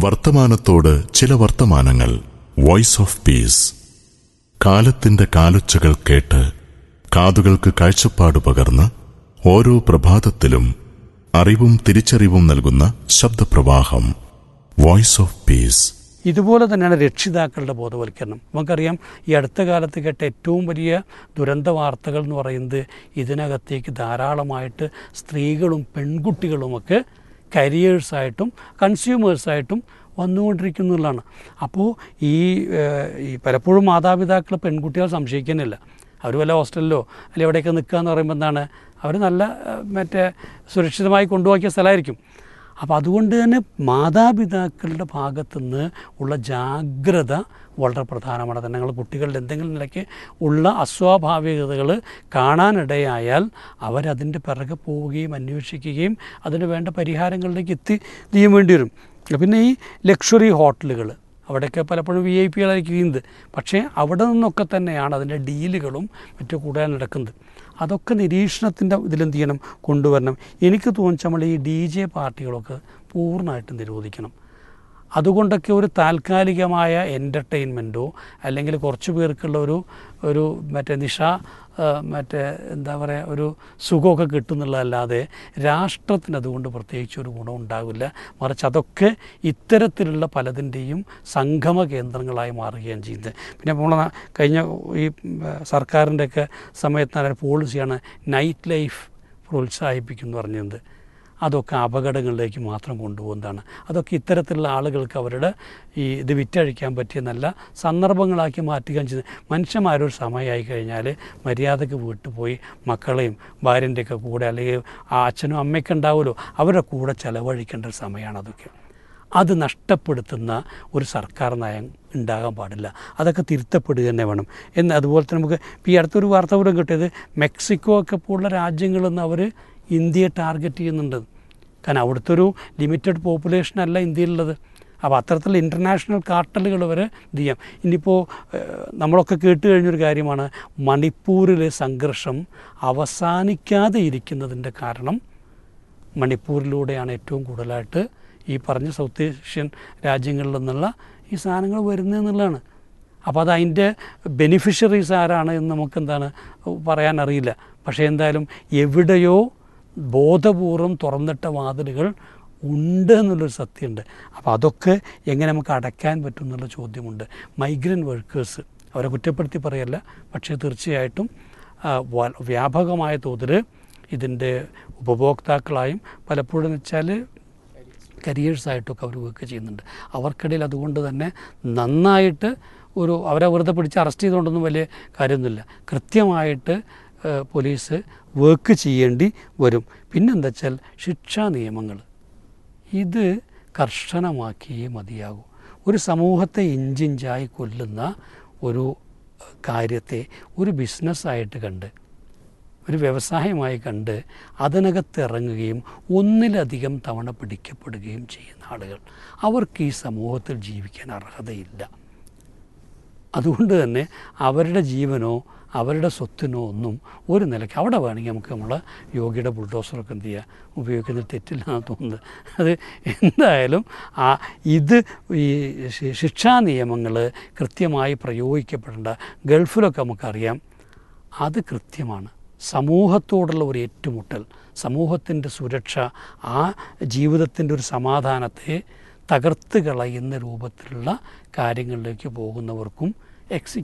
വർത്തമാനത്തോട് ചില വർത്തമാനങ്ങൾ voice of peace കാലത്തിന്റെ കാലൊച്ചകൾ കേട്ട് കാതുകൾക്ക് കാഴ്ചപ്പാട് പകർന്ന് ഓരോ പ്രഭാതത്തിലും അറിവും തിരിച്ചറിവും നൽകുന്ന ശബ്ദപ്രവാഹം വോയിസ് ഓഫ് പീസ് ഇതുപോലെ തന്നെയാണ് രക്ഷിതാക്കളുടെ ബോധവൽക്കരണം നമുക്കറിയാം ഈ അടുത്ത കാലത്ത് കേട്ട ഏറ്റവും വലിയ ദുരന്ത വാർത്തകൾ എന്ന് പറയുന്നത് ഇതിനകത്തേക്ക് ധാരാളമായിട്ട് സ്ത്രീകളും പെൺകുട്ടികളുമൊക്കെ കരിയേഴ്സായിട്ടും കൺസ്യൂമേഴ്സായിട്ടും വന്നുകൊണ്ടിരിക്കുന്നുള്ളതാണ് അപ്പോൾ ഈ ഏഹ്, ഈ പലപ്പോഴും മാതാപിതാക്കൾ പെൺകുട്ടികൾ സംശയിക്കുന്നില്ല അവർ വല്ല ഹോസ്റ്റലിലോ അല്ലെങ്കിൽ എവിടെയൊക്കെ നിൽക്കുക എന്ന് പറയുമ്പോൾ എന്താണ് അവർ നല്ല ഏഹ്, മറ്റേ സുരക്ഷിതമായി കൊണ്ടുപോക്കിയ സ്ഥലമായിരിക്കും അപ്പോൾ അതുകൊണ്ട് തന്നെ മാതാപിതാക്കളുടെ ഭാഗത്തുനിന്ന് ഉള്ള ജാഗ്രത വളരെ പ്രധാനമാണ് തന്നെ ഞങ്ങൾ കുട്ടികളുടെ എന്തെങ്കിലും നിലയ്ക്ക് ഉള്ള അസ്വാഭാവികതകൾ കാണാനിടയായാൽ അവരതിൻ്റെ പിറകെ പോവുകയും അന്വേഷിക്കുകയും അതിന് വേണ്ട പരിഹാരങ്ങളിലേക്ക് എത്തി ചെയ്യാൻ വേണ്ടി വരും പിന്നെ ഈ ലക്ഷറി ഹോട്ടലുകൾ അവിടെയൊക്കെ പലപ്പോഴും വി ഐ പികളായിരിക്കും ചെയ്യുന്നത് പക്ഷേ അവിടെ നിന്നൊക്കെ തന്നെയാണ് അതിൻ്റെ ഡീലുകളും മറ്റു കൂടുതൽ നടക്കുന്നത് അതൊക്കെ നിരീക്ഷണത്തിൻ്റെ ഇതിലെന്ത് ചെയ്യണം കൊണ്ടുവരണം എനിക്ക് തോന്നിച്ച നമ്മൾ ഈ ഡി ജെ പാർട്ടികളൊക്കെ പൂർണ്ണമായിട്ടും നിരോധിക്കണം അതുകൊണ്ടൊക്കെ ഒരു താൽക്കാലികമായ എൻ്റർടൈൻമെൻറ്റോ അല്ലെങ്കിൽ കുറച്ച് പേർക്കുള്ള ഒരു ഒരു മറ്റേ നിഷ ആ, മറ്റേ എന്താ പറയുക ഒരു സുഖമൊക്കെ കിട്ടുന്നുള്ളതല്ലാതെ രാഷ്ട്രത്തിന് അതുകൊണ്ട് പ്രത്യേകിച്ച് ഒരു ഗുണം ഉണ്ടാവില്ല മറിച്ച് അതൊക്കെ ഇത്തരത്തിലുള്ള പലതിൻ്റെയും സംഗമ കേന്ദ്രങ്ങളായി മാറുകയാണ് ചെയ്യുന്നത് പിന്നെ നമ്മൾ കഴിഞ്ഞ ഈ സർക്കാരിൻ്റെയൊക്കെ സമയത്ത് പോളിസിയാണ് നൈറ്റ് ലൈഫ് പ്രോത്സാഹിപ്പിക്കും എന്ന് പറഞ്ഞത് അതൊക്കെ അപകടങ്ങളിലേക്ക് മാത്രം കൊണ്ടുപോകുന്നതാണ് അതൊക്കെ ഇത്തരത്തിലുള്ള ആളുകൾക്ക് അവരുടെ ഈ ഇത് വിറ്റഴിക്കാൻ പറ്റിയ നല്ല സന്ദർഭങ്ങളാക്കി മാറ്റുകയും ചെയ്ത് മനുഷ്യന്മാരൊരു സമയമായി കഴിഞ്ഞാൽ മര്യാദക്ക് വീട്ടിൽ പോയി മക്കളെയും ഭാര്യൻ്റെയൊക്കെ കൂടെ അല്ലെങ്കിൽ ആ അച്ഛനും അമ്മയൊക്കെ ഉണ്ടാവുമല്ലോ അവരുടെ കൂടെ ചിലവഴിക്കേണ്ട ഒരു സമയമാണ് അതൊക്കെ അത് നഷ്ടപ്പെടുത്തുന്ന ഒരു സർക്കാർ നയം ഉണ്ടാകാൻ പാടില്ല അതൊക്കെ തിരുത്തപ്പെടുക തന്നെ വേണം എന്ന് അതുപോലെ തന്നെ നമുക്ക് ഇപ്പോൾ ഈ അടുത്തൊരു വാർത്ത പോലും കിട്ടിയത് മെക്സിക്കോ ഒക്കെ പോലുള്ള രാജ്യങ്ങളിൽ നിന്ന് അവർ ഇന്ത്യയെ ടാർഗറ്റ് ചെയ്യുന്നുണ്ട് കാരണം അവിടുത്തെ ഒരു ലിമിറ്റഡ് പോപ്പുലേഷൻ അല്ല ഇന്ത്യയിലുള്ളത് അപ്പോൾ അത്തരത്തിലുള്ള ഇൻ്റർനാഷണൽ കാർട്ടലുകൾ വരെ ഇത് ചെയ്യാം ഇനിയിപ്പോൾ ഏഹ്, നമ്മളൊക്കെ കേട്ട് കഴിഞ്ഞൊരു കാര്യമാണ് മണിപ്പൂരിലെ സംഘർഷം അവസാനിക്കാതെ ഇരിക്കുന്നതിൻ്റെ കാരണം മണിപ്പൂരിലൂടെയാണ് ഏറ്റവും കൂടുതലായിട്ട് ഈ പറഞ്ഞ സൗത്ത് ഏഷ്യൻ രാജ്യങ്ങളിൽ നിന്നുള്ള ഈ സാധനങ്ങൾ വരുന്നത് എന്നുള്ളതാണ് അപ്പോൾ അത് അതിൻ്റെ ബെനിഫിഷ്യറീസ് ആരാണ് എന്ന് നമുക്ക് എന്താണ് പറയാൻ അറിയില്ല പക്ഷേ എന്തായാലും എവിടെയോ ബോധപൂർവം തുറന്നിട്ട വാതിലുകൾ ഉണ്ട് എന്നുള്ളൊരു സത്യമുണ്ട് അപ്പോൾ അതൊക്കെ എങ്ങനെ നമുക്ക് അടയ്ക്കാൻ പറ്റും എന്നുള്ള ചോദ്യമുണ്ട് മൈഗ്രൻ്റ് വർക്കേഴ്സ് അവരെ കുറ്റപ്പെടുത്തി പറയല്ല പക്ഷേ തീർച്ചയായിട്ടും ആ, വ- വ്യാപകമായ തോതിൽ ഇതിൻ്റെ ഉപഭോക്താക്കളായും പലപ്പോഴും എന്ന് വെച്ചാൽ കരിയേഴ്സായിട്ടൊക്കെ അവർ വർക്ക് ചെയ്യുന്നുണ്ട് അവർക്കിടയിൽ അതുകൊണ്ട് തന്നെ നന്നായിട്ട് ഒരു അവരെ വെറുതെ പിടിച്ച് അറസ്റ്റ് ചെയ്തുകൊണ്ടൊന്നും വലിയ കാര്യമൊന്നുമില്ല കൃത്യമായിട്ട് ഏഹ്, പോലീസ് വർക്ക് ചെയ്യേണ്ടി വരും പിന്നെന്താ വെച്ചാൽ ശിക്ഷാ നിയമങ്ങൾ ഇത് കർശനമാക്കിയേ മതിയാകൂ ഒരു സമൂഹത്തെ ഇഞ്ചിഞ്ചായി കൊല്ലുന്ന ഒരു ഏഹ്, കാര്യത്തെ ഒരു ബിസിനസ്സായിട്ട് കണ്ട് ഒരു വ്യവസായമായി കണ്ട് അതിനകത്ത് ഇറങ്ങുകയും ഒന്നിലധികം തവണ പിടിക്കപ്പെടുകയും ചെയ്യുന്ന ആളുകൾ അവർക്ക് ഈ സമൂഹത്തിൽ ജീവിക്കാൻ അർഹതയില്ല അതുകൊണ്ട് തന്നെ അവരുടെ ജീവനോ അവരുടെ സ്വത്തിനോ ഒന്നും ഒരു നിലയ്ക്ക് അവിടെ വേണമെങ്കിൽ നമുക്ക് നമ്മളെ യോഗിയുടെ ബുൾഡോസറൊക്കെ എന്ത് ചെയ്യുക ഉപയോഗിക്കുന്നതിൽ തെറ്റില്ല എന്ന് തോന്നുന്നത് അത് എന്തായാലും ആ ഇത് ഈ ശി- ശിക്ഷാ നിയമങ്ങൾ കൃത്യമായി പ്രയോഗിക്കപ്പെടേണ്ട ഗൾഫിലൊക്കെ നമുക്കറിയാം അത് കൃത്യമാണ് സമൂഹത്തോടുള്ള ഒരു ഏറ്റുമുട്ടൽ സമൂഹത്തിൻ്റെ സുരക്ഷ ആ ജീവിതത്തിൻ്റെ ഒരു സമാധാനത്തെ തകർത്ത് കളയുന്ന രൂപത്തിലുള്ള കാര്യങ്ങളിലേക്ക് പോകുന്നവർക്കും എക്സി